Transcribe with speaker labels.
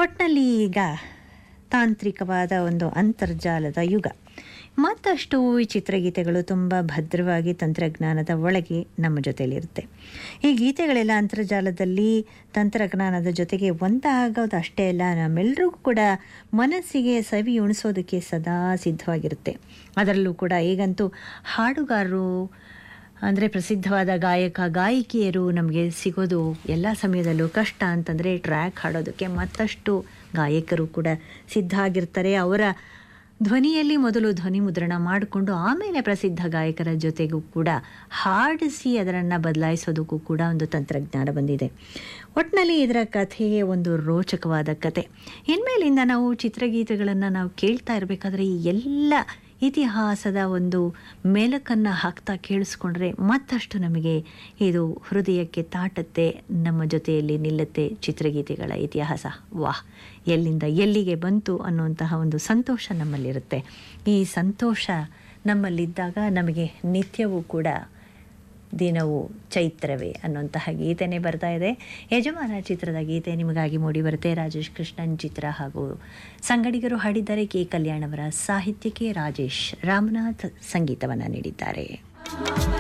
Speaker 1: ಒಟ್ಟಿನಲ್ಲಿ ಈಗ ತಾಂತ್ರಿಕವಾದ ಒಂದು ಅಂತರ್ಜಾಲದ ಯುಗ ಮತ್ತಷ್ಟು ಈ ಚಿತ್ರಗೀತೆಗಳು ತುಂಬ ಭದ್ರವಾಗಿ ತಂತ್ರಜ್ಞಾನದ ಒಳಗೆ ನಮ್ಮ ಜೊತೆಯಲ್ಲಿರುತ್ತೆ ಈ ಗೀತೆಗಳೆಲ್ಲ ಅಂತರ್ಜಾಲದಲ್ಲಿ ತಂತ್ರಜ್ಞಾನದ ಜೊತೆಗೆ ಒಂದಾಗೋದು ಅಷ್ಟೇ ಅಲ್ಲ ನಮ್ಮೆಲ್ಲರಿಗೂ ಕೂಡ ಮನಸ್ಸಿಗೆ ಸವಿ ಉಣಿಸೋದಕ್ಕೆ ಸದಾ ಸಿದ್ಧವಾಗಿರುತ್ತೆ ಅದರಲ್ಲೂ ಕೂಡ ಈಗಂತೂ ಹಾಡುಗಾರರು ಅಂದರೆ ಪ್ರಸಿದ್ಧವಾದ ಗಾಯಕ ಗಾಯಕಿಯರು ನಮಗೆ ಸಿಗೋದು ಎಲ್ಲ ಸಮಯದಲ್ಲೂ ಕಷ್ಟ ಅಂತಂದರೆ ಟ್ರ್ಯಾಕ್ ಹಾಡೋದಕ್ಕೆ ಮತ್ತಷ್ಟು ಗಾಯಕರು ಕೂಡ ಸಿದ್ಧ ಆಗಿರ್ತಾರೆ ಅವರ ಧ್ವನಿಯಲ್ಲಿ ಮೊದಲು ಧ್ವನಿ ಮುದ್ರಣ ಮಾಡಿಕೊಂಡು ಆಮೇಲೆ ಪ್ರಸಿದ್ಧ ಗಾಯಕರ ಜೊತೆಗೂ ಕೂಡ ಹಾಡಿಸಿ ಅದನ್ನು ಬದಲಾಯಿಸೋದಕ್ಕೂ ಕೂಡ ಒಂದು ತಂತ್ರಜ್ಞಾನ ಬಂದಿದೆ ಒಟ್ಟಿನಲ್ಲಿ ಇದರ ಕಥೆಯೇ ಒಂದು ರೋಚಕವಾದ ಕತೆ ಇನ್ಮೇಲಿಂದ ನಾವು ಚಿತ್ರಗೀತೆಗಳನ್ನು ನಾವು ಕೇಳ್ತಾ ಇರಬೇಕಾದ್ರೆ ಈ ಎಲ್ಲ ಇತಿಹಾಸದ ಒಂದು ಮೆಲಕನ್ನು ಹಾಕ್ತಾ ಕೇಳಿಸ್ಕೊಂಡ್ರೆ ಮತ್ತಷ್ಟು ನಮಗೆ ಇದು ಹೃದಯಕ್ಕೆ ತಾಟತ್ತೆ ನಮ್ಮ ಜೊತೆಯಲ್ಲಿ ನಿಲ್ಲುತ್ತೆ ಚಿತ್ರಗೀತೆಗಳ ಇತಿಹಾಸ ವಾಹ್ ಎಲ್ಲಿಂದ ಎಲ್ಲಿಗೆ ಬಂತು ಅನ್ನುವಂತಹ ಒಂದು ಸಂತೋಷ ನಮ್ಮಲ್ಲಿರುತ್ತೆ ಈ ಸಂತೋಷ ನಮ್ಮಲ್ಲಿದ್ದಾಗ ನಮಗೆ ನಿತ್ಯವೂ ಕೂಡ ದಿನವು ಚೈತ್ರವೇ ಅನ್ನುವಂತಹ ಗೀತೆನೇ ಬರ್ತಾ ಇದೆ ಯಜಮಾನ ಚಿತ್ರದ ಗೀತೆ ನಿಮಗಾಗಿ ಮೂಡಿ ಬರುತ್ತೆ ರಾಜೇಶ್ ಕೃಷ್ಣನ್ ಚಿತ್ರ ಹಾಗೂ ಸಂಗಡಿಗರು ಹಾಡಿದ್ದಾರೆ ಕೆ ಕಲ್ಯಾಣವರ ಸಾಹಿತ್ಯಕ್ಕೆ ರಾಜೇಶ್ ರಾಮನಾಥ್ ಸಂಗೀತವನ್ನು ನೀಡಿದ್ದಾರೆ